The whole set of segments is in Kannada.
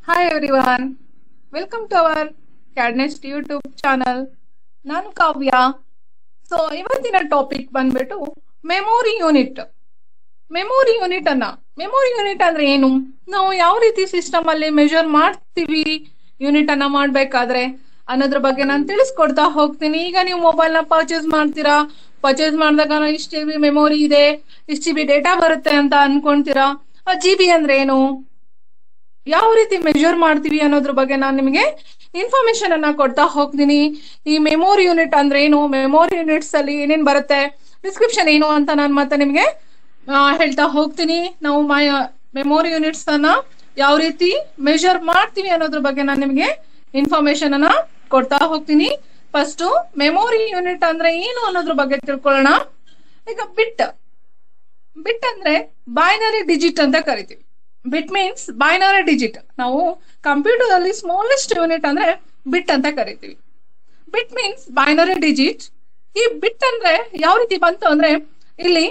Hi everyone welcome to our Cadnest YouTube channel ನಾನು ಕಾವ್ಯ ಸೊ ಇವತ್ತಿನ ಟಾಪಿಕ್ ಬಂದ್ಬಿಟ್ಟು ಮೆಮೊರಿ ಯೂನಿಟ್ ಮೆಮೊರಿ ಯೂನಿಟ್ ಅನ್ನ ಮೆಮೊರಿ ಯೂನಿಟ್ ಅಂದ್ರೆ ಏನು ನಾವು ಯಾವ ರೀತಿ ಸಿಸ್ಟಮ್ ಅಲ್ಲಿ ಮೆಜರ್ ಮಾಡ್ತೀವಿ ಯೂನಿಟ್ ಅನ್ನ ಮಾಡ್ಬೇಕಾದ್ರೆ ಅನ್ನೋದ್ರ ಬಗ್ಗೆ ನಾನು ತಿಳಿಸ್ಕೊಡ್ತಾ ಹೋಗ್ತೀನಿ ಈಗ ನೀವು ಮೊಬೈಲ್ ನ ಪರ್ಚೇಸ್ ಮಾಡ್ತೀರಾ ಪರ್ಚೇಸ್ ಮಾಡಿದಾಗ ಇಷ್ಟು ಜಿ ಬಿ ಮೆಮೊರಿ ಇದೆ ಇಷ್ಟು ಜಿ ಬಿ ಡೇಟಾ ಬರುತ್ತೆ ಅಂತ ಅನ್ಕೊಂತೀರಾ ಆ ಜಿ ಬಿ ಅಂದ್ರೆ ಏನು ಯಾವ ರೀತಿ ಮೆಜರ್ ಮಾಡ್ತೀವಿ ಅನ್ನೋದ್ರ ಬಗ್ಗೆ ನಾನು ನಿಮಗೆ ಇನ್ಫಾರ್ಮೇಶನ್ ಅನ್ನ ಕೊಡ್ತಾ ಹೋಗ್ತೀನಿ ಈ ಮೆಮೊರಿ ಯೂನಿಟ್ ಅಂದ್ರೆ ಏನು ಮೆಮೊರಿ ಯೂನಿಟ್ಸ್ ಅಲ್ಲಿ ಏನೇನ್ ಬರುತ್ತೆ ಡಿಸ್ಕ್ರಿಪ್ಷನ್ ಏನು ಅಂತ ನಾನು ಮತ್ತೆ ನಿಮಗೆ ಆ, ಹೇಳ್ತಾ ಹೋಗ್ತೀನಿ ನಾವು ಮೆಮೊರಿ ಯೂನಿಟ್ಸ್ ಅನ್ನ ಯಾವ ರೀತಿ ಮೆಜರ್ ಮಾಡ್ತೀವಿ ಅನ್ನೋದ್ರ ಬಗ್ಗೆ ನಾನು ನಿಮಗೆ ಇನ್ಫಾರ್ಮೇಶನ್ ಅನ್ನ ಕೊಡ್ತಾ ಹೋಗ್ತೀನಿ ಫಸ್ಟ್ ಮೆಮೊರಿ ಯೂನಿಟ್ ಅಂದ್ರೆ ಏನು ಅನ್ನೋದ್ರ ಬಗ್ಗೆ ತಿಳ್ಕೊಳ್ಳೋಣ ಈಗ ಬಿಟ್ ಬಿಟ್ ಅಂದ್ರೆ ಬೈನರಿ ಡಿಜಿಟ್ ಅಂತ ಕರಿತೀವಿ ಬಿಟ್ ಮೀನ್ಸ್ ಬೈನರಿ ಡಿಜಿಟ್ ನಾವು ಕಂಪ್ಯೂಟರ್ ಅಲ್ಲಿ ಸ್ಮಾಲೆಸ್ಟ್ ಯೂನಿಟ್ ಅಂದ್ರೆ ಬಿಟ್ ಅಂತ ಕರಿತೀವಿ ಬಿಟ್ ಮೀನ್ಸ್ ಬೈನರಿ ಡಿಜಿಟ್ ಈ ಬಿಟ್ ಅಂದ್ರೆ ಯಾವ ರೀತಿ ಬಂತು ಅಂದ್ರೆ ಇಲ್ಲಿ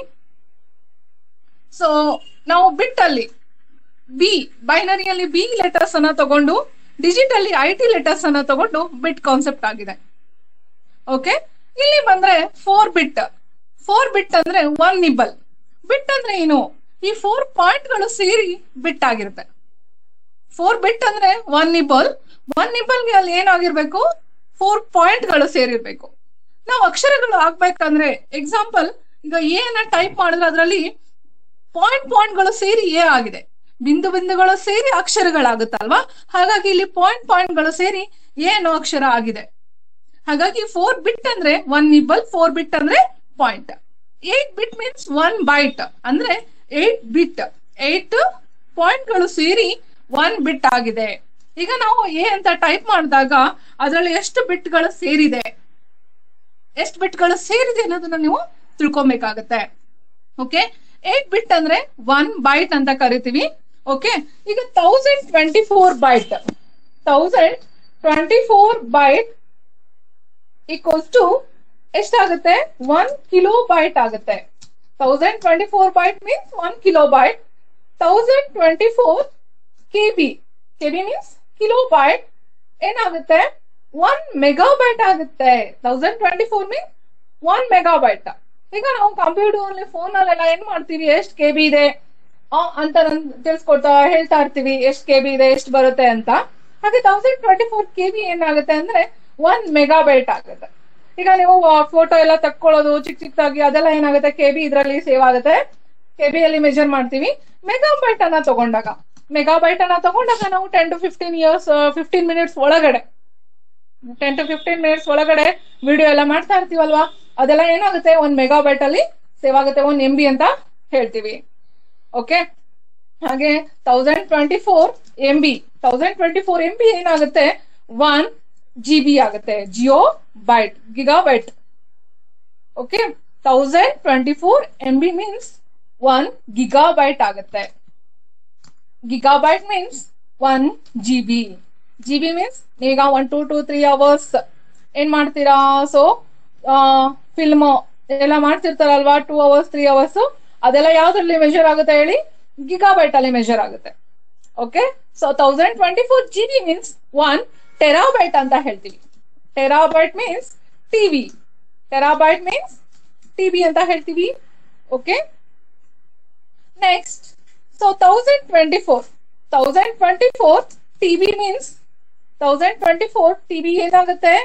ಸೊ ನಾವು ಬಿಟ್ ಅಲ್ಲಿ ಬಿ ಬೈನರಿಯಲ್ಲಿ ಬಿ ಲೆಟರ್ಸ್ ಅನ್ನ ತಗೊಂಡು ಡಿಜಿಟ್ ಅಲ್ಲಿ ಐ ಟಿ ಲೆಟರ್ಸ್ ಅನ್ನ ತಗೊಂಡು ಬಿಟ್ ಕಾನ್ಸೆಪ್ಟ್ ಆಗಿದೆ ಓಕೆ ಇಲ್ಲಿ ಬಂದ್ರೆ ಫೋರ್ ಬಿಟ್ ಫೋರ್ ಬಿಟ್ ಅಂದ್ರೆ ಒನ್ ನಿಬಲ್ ಬಿಟ್ ಅಂದ್ರೆ ಏನು ಈ ಫೋರ್ ಪಾಯಿಂಟ್ ಗಳು ಸೇರಿ ಬಿಟ್ ಆಗಿರುತ್ತೆ ಫೋರ್ ಬಿಟ್ ಅಂದ್ರೆ ಒನ್ ನಿಬಲ್ ಒನ್ ನಿಬಲ್ಗೆ ಅಲ್ಲಿ ಏನಾಗಿರ್ಬೇಕು ಫೋರ್ ಪಾಯಿಂಟ್ ಗಳು ಸೇರಿರ್ಬೇಕು ನಾವು ಅಕ್ಷರಗಳು ಆಗ್ಬೇಕಂದ್ರೆ ಎಕ್ಸಾಂಪಲ್ ಈಗ ಎ ನ ಟೈಪ್ ಮಾಡಿದ್ರೆ ಅದರಲ್ಲಿ ಪಾಯಿಂಟ್ ಪಾಯಿಂಟ್ ಗಳು ಸೇರಿ ಎ ಆಗಿದೆ ಬಿಂದು ಬಿಂದುಗಳು ಸೇರಿ ಅಕ್ಷರಗಳಾಗುತ್ತಲ್ವಾ ಹಾಗಾಗಿ ಇಲ್ಲಿ ಪಾಯಿಂಟ್ ಪಾಯಿಂಟ್ ಗಳು ಸೇರಿ ಎ ಅನ್ನೋ ಅಕ್ಷರ ಆಗಿದೆ ಹಾಗಾಗಿ ಫೋರ್ ಬಿಟ್ ಅಂದ್ರೆ ಒನ್ ನಿಬಲ್ ಫೋರ್ ಬಿಟ್ ಅಂದ್ರೆ point eight bit means one byte ಅಂದ್ರೆ ಏಟ್ ಬಿಟ್ ಏಟ್ ಪಾಯಿಂಟ್ ಗಳು ಸೇರಿ ಒನ್ ಬಿಟ್ ಆಗಿದೆ ಈಗ ನಾವು ಎ ಅಂತ ಟೈಪ್ ಮಾಡಿದಾಗ ಅದರಲ್ಲಿ ಎಷ್ಟು ಬಿಟ್ ಗಳು ಸೇರಿದೆ ಎಷ್ಟು ಬಿಟ್ ಗಳು ಸೇರಿದೆ ಅನ್ನೋದನ್ನ ನೀವು ತಿಳ್ಕೊಬೇಕಾಗತ್ತೆ ಓಕೆ ಏಟ್ ಬಿಟ್ ಅಂದ್ರೆ ಒನ್ ಬೈಟ್ ಅಂತ ಕರಿತೀವಿ ಓಕೆ ಈಗ thousand twenty four byte thousand twenty four byte equals to ಎಷ್ಟಾಗುತ್ತೆ ಒನ್ ಕಿಲೋ ಬೈಟ್ ಆಗುತ್ತೆ thousand twenty four byte means one kilo byte thousand twenty four K B K B means kilo byte ಏನಾಗುತ್ತೆ ಒನ್ ಮೆಗಾಬೈಟ್ ಆಗುತ್ತೆ thousand twenty four means one megabyte ಈಗ ನಾವು ಕಂಪ್ಯೂಟರ್ ಅಲ್ಲಿ ಫೋನ್ ಅಲ್ಲೆಲ್ಲ ಏನ್ ಮಾಡ್ತೀವಿ ಎಷ್ಟು ಕೆ ಬಿ ಇದೆ ಆ, ಅಂತ ನನ್ ತಿಳ್ಸ್ಕೊಡ್ತಾ ಹೇಳ್ತಾ ಇರ್ತೀವಿ ಎಷ್ಟು ಕೆ ಬಿ ಇದೆ ಎಷ್ಟು ಬರುತ್ತೆ ಅಂತ ಹಾಗೆ thousand twenty four K B ಏನಾಗುತ್ತೆ ಅಂದ್ರೆ ಒನ್ ಮೆಗಾಬೈಟ್ ಆಗುತ್ತೆ ಈಗ ನೀವು ಫೋಟೋ ಎಲ್ಲ ತಕ್ಕೊಳ್ಳೋದು ಚಿಕ್ಕ ಚಿಕ್ಕದಾಗಿ ಅದೆಲ್ಲ ಏನಾಗುತ್ತೆ ಕೆ ಬಿ ಇದರಲ್ಲಿ ಸೇವ್ ಆಗುತ್ತೆ ಕೆ ಬಿ ಅಲ್ಲಿ ಮೆಜರ್ ಮಾಡ್ತೀವಿ ಮೆಗಾಬೈಟ್ ಅನ್ನ ತಗೊಂಡಾಗ ಮೆಗಾಬೈಟ್ ಅನ್ನ ತಗೊಂಡಾಗ ನಾವು ten to fifteen years fifteen minutes ಒಳಗಡೆ ಟೆನ್ ಟು ಫಿಫ್ಟೀನ್ ಮಿನಿಟ್ಸ್ ಒಳಗಡೆ ವಿಡಿಯೋ ಎಲ್ಲ ಮಾಡ್ತಾ ಇರ್ತೀವಲ್ವಾ ಅದೆಲ್ಲ ಏನಾಗುತ್ತೆ ಒಂದ್ ಮೆಗಾಬೈಟ್ ಅಲ್ಲಿ ಸೇವ್ ಆಗುತ್ತೆ ಒಂದ್ ಎಂ ಬಿ ಅಂತ ಹೇಳ್ತೀವಿ ಓಕೆ ಹಾಗೆ thousand twenty four M B thousand twenty four M B ಏನಾಗುತ್ತೆ ಒನ್ ಜಿ ಬಿ ಆಗುತ್ತೆ geobyte gigabyte okay thousand twenty four M B means one gigabyte ಆಗುತ್ತೆ gigabyte means one G B G B means ಈಗ one two two three hours ಏನ್ ಮಾಡ್ತೀರಾ ಸೊ ಫಿಲ್ಮ್ ಎಲ್ಲ ಮಾಡ್ತಿರ್ತಾರಲ್ವಾ ಟೂ ಅವರ್ಸ್ ತ್ರೀ ಅವರ್ಸ್ ಅದೆಲ್ಲ ಯಾವ್ದ್ರಲ್ಲಿ ಮೆಜರ್ ಆಗುತ್ತೆ ಹೇಳಿ ಗಿಗಾಬೈಟ್ ಅಲ್ಲಿ ಮೆಜರ್ ಆಗುತ್ತೆ okay so thousand twenty four G B means one terabyte ಅಂತ ಹೇಳ್ತೀವಿ terabyte means TB terabyte means TB ಅಂತ ಹೇಳ್ತೀವಿ okay next so thousand twenty four thousand twenty four TB means thousand twenty four TB ಏನಾಗುತ್ತೆ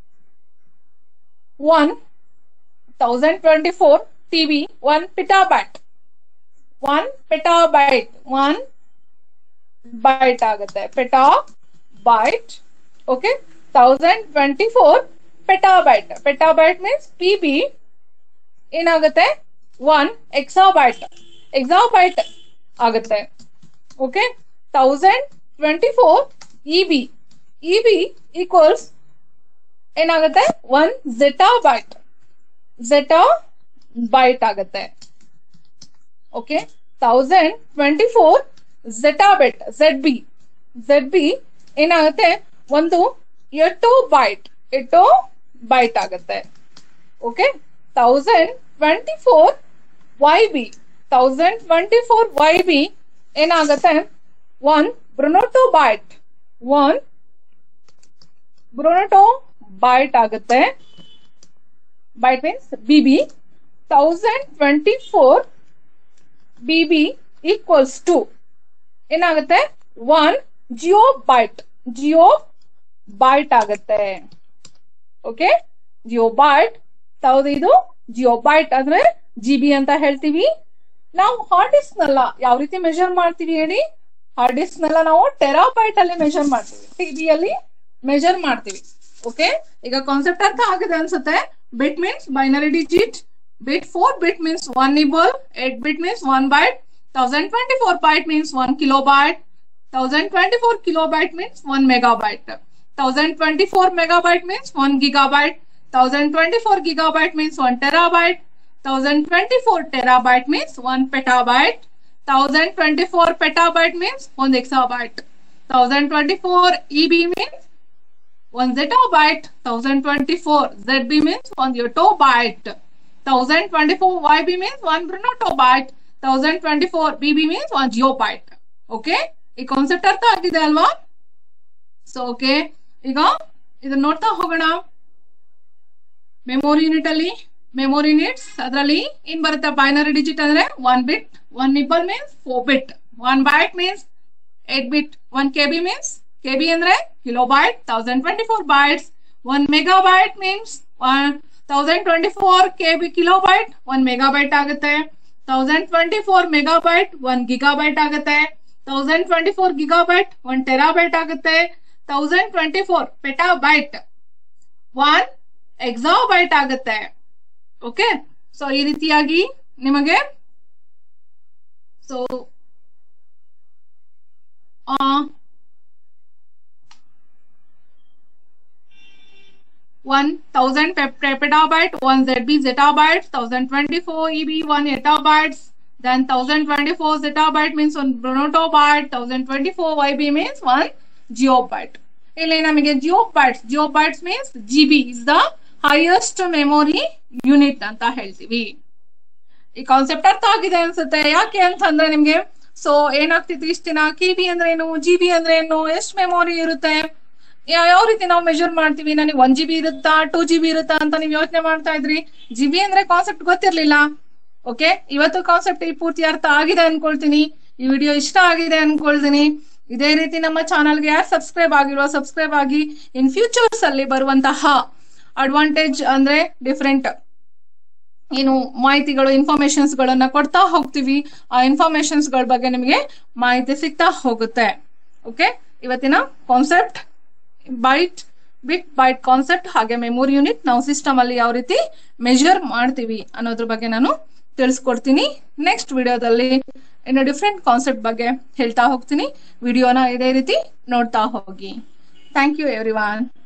one thousand twenty four TB one petabyte one petabyte one byte ಆಗುತ್ತೆ petabyte okay thousand twenty four petabyte petabyte means P B ಏನಾಗುತ್ತೆ ಒನ್ ಎಕ್ಸಾಬೈಟ್ ಎಕ್ಸಾಬೈಟ್ ಆಗುತ್ತೆ okay thousand twenty four E B E B equals ಏನಾಗುತ್ತೆ one zettabyte zettabyte ಆಗುತ್ತೆ okay thousand twenty four zettabyte Z B Z B ಏನಾಗುತ್ತೆ ಒಂದು ಎಟೋ ಬೈಟ್ ಎಟೋ ಬೈಟ್ ಆಗುತ್ತೆ okay thousand twenty four Y B thousand twenty four Y B ಏನಾಗುತ್ತೆ one brontobyte one brontobyte ಆಗುತ್ತೆ byte means B B thousand twenty four B B equals to ಏನಾಗುತ್ತೆ one geobyte geobyte ಆಗುತ್ತೆ ಓಕೆ ಜಿಯೋ ಬೈಟ್ ಯಾವ್ದು ಇದು ಜಿಯೋ ಬೈಟ್ ಅಂದ್ರೆ ಜಿ ಬಿ ಅಂತ ಹೇಳ್ತೀವಿ ನಾವು ಹಾರ್ಡ್ ಡಿಸ್ಕ್ ನೆಲ್ಲ ಯಾವ ರೀತಿ ಮೆಷರ್ ಮಾಡ್ತೀವಿ ಹೇಳಿ ಹಾರ್ಡ್ ಡಿಸ್ಕ್ ನೆಲ್ಲ ನಾವು ಟೆರಾಬೈಟ್ ಅಲ್ಲಿ ಮೆಷರ್ ಮಾಡ್ತೀವಿ ಟಿಬಿ ಅಲ್ಲಿ ಮೆಷರ್ ಮಾಡ್ತೀವಿ ಓಕೆ ಈಗ ಕಾನ್ಸೆಪ್ಟ್ ಅರ್ಥ ಆಗಿದೆ ಅನ್ಸುತ್ತೆ bit means binary digit bit four bit means one nibble eight bit means one byte thousand twenty four byte means one kilo byte thousand twenty four kilobyte means one megabyte thousand twenty four megabyte means one gigabyte thousand twenty four gigabyte means one terabyte thousand twenty four terabyte means one petabyte thousand twenty four petabyte means one exabyte. 1024 EB means 1 zettabyte. 1024 ZB means 1 yottabyte. 1024 YB means 1 brunotobyte. 1024 BB means 1 geobyte. Okay ಈ ಕಾನ್ಸೆಪ್ಟ್ ಅರ್ಥ ಆಗಿದೆ ಅಲ್ವಾ ಸೊ ಓಕೆ ಈಗ ಇದನ್ನ ನೋಡ್ತಾ ಹೋಗೋಣ ಮೆಮೊರಿ ಯೂನಿಟ್ ಅಲ್ಲಿ ಮೆಮೊರಿ ಯೂನಿಟ್ಸ್ ಅದರಲ್ಲಿ ಏನ್ ಬರುತ್ತೆ ಬೈನರಿ ಡಿಜಿಟ್ ಅಂದ್ರೆ one bit one nibble means four bit one byte means eight bit one K B means K B ಅಂದ್ರೆ kilo byte thousand twenty four bytes one megabyte means thousand twenty four K B kilobyte one megabyte ಆಗುತ್ತೆ thousand twenty four mega megabyte one gigabyte ಆಗುತ್ತೆ thousand twenty four gigabyte one terabyte ಆಗುತ್ತೆ thousand twenty four petabyte one exabyte ಆಗುತ್ತೆ ಓಕೆ ಸೊ ಈ ರೀತಿಯಾಗಿ ನಿಮಗೆ so one thousand petabyte, one ZB zettabyte, thousand twenty-four EB, one etabytes, then thousand twenty-four zettabyte means one brunotobyte, thousand twenty-four YB means one geobyte. ಇಲ್ಲಿ ನಮಗೆ geobytes geobytes means G B is the highest memory unit ಅಂತ ಹೇಳ್ತೀವಿ ಈ ಕಾನ್ಸೆಪ್ಟ್ ಅರ್ಥ ಆಗಿದೆ ಅನ್ಸುತ್ತೆ ಯಾಕೆ ಅಂತಂದ್ರೆ ನಿಮ್ಗೆ ಸೊ ಏನಾಗ್ತಿತ್ತು ಇಷ್ಟ ದಿನ ಕೆ ಬಿ ಅಂದ್ರೆ ಏನು ಜಿ ಬಿ ಅಂದ್ರೆ ಏನು ಎಷ್ಟು ಮೆಮೊರಿ ಇರುತ್ತೆ ಯಾ- ಯಾವ ರೀತಿ ನಾವು ಮೆಜರ್ ಮಾಡ್ತೀವಿ ನನಗೆ ಒನ್ ಜಿ ಬಿ ಇರುತ್ತಾ ಟೂ ಜಿ ಬಿ ಇರುತ್ತಾ ಅಂತ ನೀವು ಯೋಚನೆ ಮಾಡ್ತಾ ಇದ್ರಿ ಜಿ ಬಿ ಅಂದ್ರೆ ಕಾನ್ಸೆಪ್ಟ್ ಗೊತ್ತಿರ್ಲಿಲ್ಲ ಓಕೆ ಇವತ್ತು ಕಾನ್ಸೆಪ್ಟ್ ಈ ಪೂರ್ತಿ ಅರ್ಥ ಆಗಿದೆ ಅನ್ಕೊಳ್ತೀನಿ ಈ ವಿಡಿಯೋ ಇಷ್ಟ ಆಗಿದೆ ಅನ್ಕೊಳ್ತೀನಿ ಇದೇ ರೀತಿ ನಮ್ಮ ಚಾನಲ್ಗೆ ಯಾರು ಸಬ್ಸ್ಕ್ರೈಬ್ ಆಗಿರೋ ಸಬ್ಸ್ಕ್ರೈಬ್ ಆಗಿ ಇನ್ ಫ್ಯೂಚರ್ಸ್ ಅಲ್ಲಿ ಬರುವಂತಹ ಅಡ್ವಾಂಟೇಜ್ ಅಂದ್ರೆ ಡಿಫ್ರೆಂಟ್ ಏನು ಮಾಹಿತಿಗಳು ಇನ್ಫಾರ್ಮೇಶನ್ಸ್ ಗಳನ್ನ ಕೊಡ್ತಾ ಹೋಗ್ತೀವಿ ಆ ಇನ್ಫಾರ್ಮೇಶನ್ಸ್ ಗಳ ಬಗ್ಗೆ ನಿಮಗೆ ಮಾಹಿತಿ ಸಿಗ್ತಾ ಹೋಗುತ್ತೆ ಓಕೆ ಇವತ್ತಿನ concept byte bit byte concept ಹಾಗೆ ಮೆಮೊರಿ ಯೂನಿಟ್ ನಾವು ಸಿಸ್ಟಮ್ ಅಲ್ಲಿ ಯಾವ ರೀತಿ ಮೆಜರ್ ಮಾಡ್ತೀವಿ ಅನ್ನೋದ್ರ ಬಗ್ಗೆ ನಾನು ತಿಳಿಸ್ಕೊಡ್ತೀನಿ ನೆಕ್ಸ್ಟ್ ವಿಡಿಯೋದಲ್ಲಿ ಇನ್ನು ಡಿಫ್ರೆಂಟ್ ಕಾನ್ಸೆಪ್ಟ್ ಬಗ್ಗೆ ಹೇಳ್ತಾ ಹೋಗ್ತೀನಿ ವಿಡಿಯೋನ ಇದೇ ರೀತಿ ನೋಡ್ತಾ ಹೋಗಿ ಥ್ಯಾಂಕ್ ಯು ಎವ್ರಿ